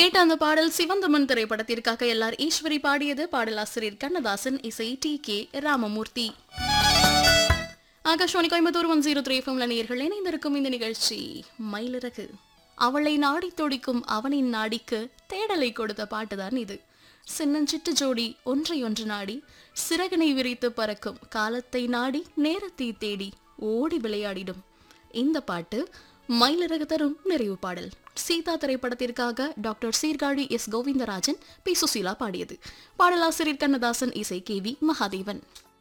கேட்ட அந்த பாடல் சிவந்தமன் திரைப்படத்திற்காக எல்லார் ஈஸ்வரி பாடியது பாடலாசிரியர் கண்ணதாசன் இசை T K Ramamoorthy Akashvani Coimbatore one zero three எஃப்எம்ல நேர்கள் இணைந்திருக்கும் இந்த நிகழ்ச்சி மயிலிறகு அவளை நாடி துடிக்கும் அவனின் நாடிக்கு தேடலை கொடுத்த பாட்டுதான் இது சின்னஞ்சிட்டு ஜோடி ஒன்றை ஒன்று நாடி சிறகனை விரித்து பறக்கும் காலத்தை நாடி நேரத்தை தேடி ஓடி விளையாடிடும் இந்த பாட்டு மயிலிறகு தரும் நிறைவு பாடல் சீதா திரைப்படத்திற்காக doctor Sirkazhi S Govindarajan P Susheela பாடியது பாடலாசிரியர் கண்ணதாசன் இசை கே வி மகாதேவன்